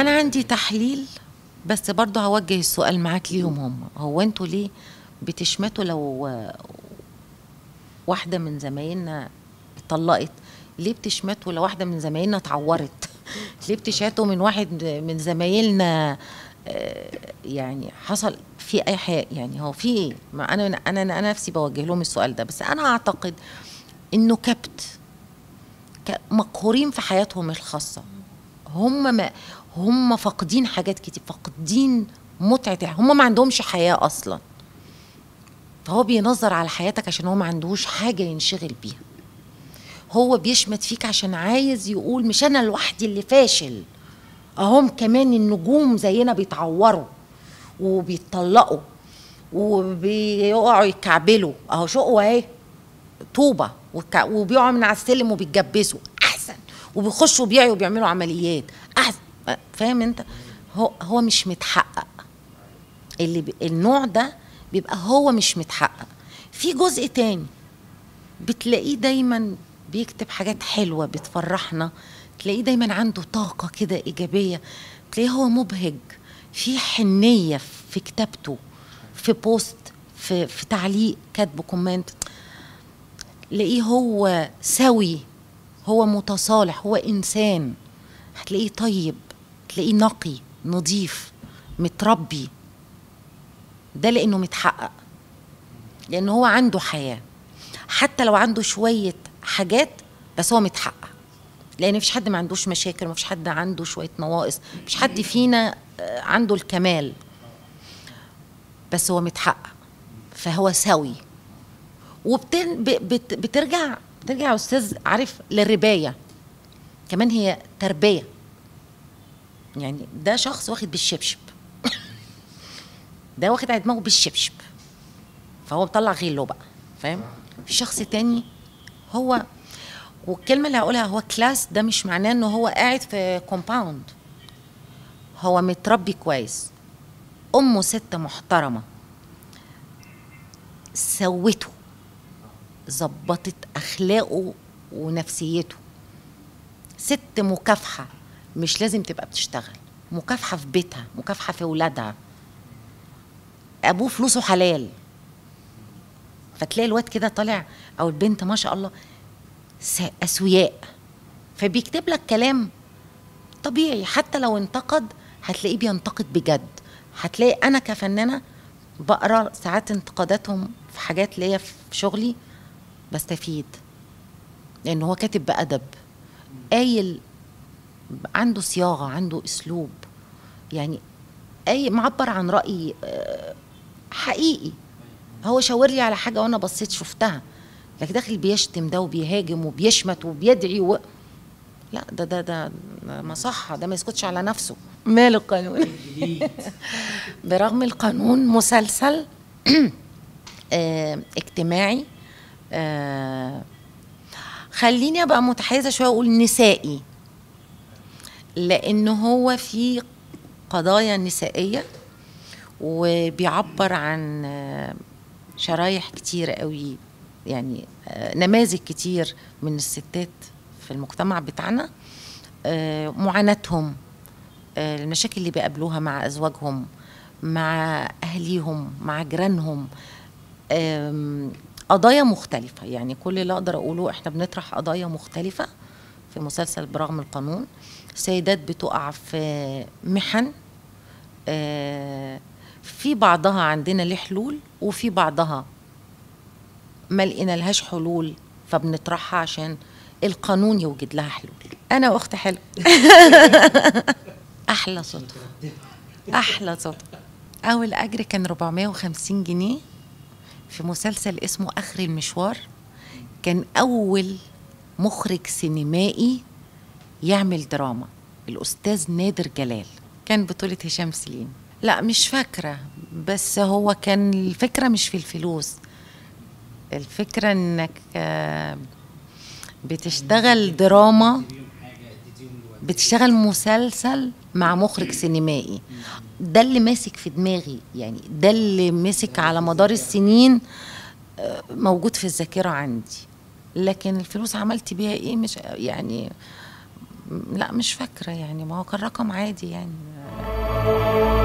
انا عندي تحليل بس برضه هوجه السؤال معاك ليهم هم هو انتوا ليه بتشمتوا لو واحده من زمايلنا اتطلقت ليه بتشمتوا لو واحده من زمايلنا اتعورت ليه بتشاتوا من واحد من زمايلنا آه، يعني حصل في اي حاجه يعني هو في ايه ما انا انا انا نفسي بوجه لهم السؤال ده بس انا اعتقد انه كبت ك- مقهورين في حياتهم الخاصه هم ما هم فاقدين حاجات كتير فاقدين متعه هم ما عندهمش حياه اصلا فهو بينظر على حياتك عشان هو ما عندهوش حاجه ينشغل بيها هو بيشمت فيك عشان عايز يقول مش انا لوحدي اللي فاشل اهم كمان النجوم زينا بيتعوروا وبيتطلقوا وبيقعوا يتكعبلوا اهو شقوا اهي طوبه والك- وبيقعوا من على السلم وبيتجبسوا احسن وبيخشوا بيعوا وبيعملوا عمليات احسن فاهم انت هو هو مش متحقق اللي ب... النوع ده بيبقى هو مش متحقق في جزء تاني بتلاقيه دايما بيكتب حاجات حلوة بتفرحنا تلاقيه دايما عنده طاقة كده إيجابية تلاقيه هو مبهج في حنية في كتابته في بوست في, في تعليق كاتبه كومنت تلاقيه هو سوي هو متصالح هو إنسان هتلاقيه طيب تلاقيه نقي نظيف متربي ده لأنه متحقق لأنه هو عنده حياة حتى لو عنده شوية حاجات بس هو متحقق لأن مفيش حد ما عندوش مشاكل مفيش حد عنده شوية نواقص مفيش حد فينا آه، عنده الكمال بس هو متحقق فهو سوي وبترجع بترجع يا استاذ عارف للربايه كمان هي تربيه يعني ده شخص واخد بالشبشب ده واخد على دماغه بالشبشب فهو مطلع غيله بقى فاهم في شخص تاني هو والكلمه اللي هقولها هو كلاس ده مش معناه انه هو قاعد في كومباوند هو متربي كويس امه ست محترمه سوته ظبطت اخلاقه ونفسيته ست مكافحه مش لازم تبقى بتشتغل مكافحه في بيتها مكافحه في ولادها ابوه فلوسه حلال فتلاقي الواد كده طالع او البنت ما شاء الله س- اسوياء فبيكتب لك كلام طبيعي حتى لو انتقد هتلاقيه بينتقد بجد هتلاقي انا كفنانه بقرا ساعات انتقاداتهم في حاجات ليا في شغلي بستفيد لان هو كاتب بادب قايل عنده صياغه عنده اسلوب يعني اي معبر عن راي آه، حقيقي هو شاور لي على حاجه وانا بصيت شفتها لكن داخل بيشتم ده وبيهاجم وبيشمت وبيدعي و... لا ده ده ده ده مصحة ده ما يسكتش على نفسه مال القانون برغم القانون مسلسل آه، اجتماعي آه، خليني ابقى متحيزه شويه واقول نسائي لان هو في قضايا نسائيه وبيعبر عن آه، شرايح كتير قوي يعني آه، نماذج كتير من الستات في المجتمع بتاعنا آه، معاناتهم آه، المشاكل اللي بيقابلوها مع ازواجهم مع اهليهم مع جيرانهم آم، قضايا مختلفة يعني كل اللي أقدر أقوله إحنا بنطرح قضايا مختلفة في مسلسل برغم القانون سيدات بتقع في محن آه، في بعضها عندنا ليه حلول وفي بعضها ما لقينا لهاش حلول فبنطرحها عشان القانون يوجد لها حلول أنا وأخت حلو أحلى صدفة أحلى صدفة أول أجر كان 450 جنيه في مسلسل اسمه آخر المشوار كان أول مخرج سينمائي يعمل دراما الأستاذ نادر جلال كان بطولة هشام سليم لا مش فاكرة بس هو كان الفكرة مش في الفلوس الفكرة انك آه، بتشتغل دراما بتشتغل مسلسل مع مخرج سينمائي ده اللي ماسك في دماغي يعني ده اللي مسك على مدار السنين آه، موجود في الذاكرة عندي لكن الفلوس عملت بيها ايه مش يعني لا مش فاكره يعني ما هو كان رقم عادي يعني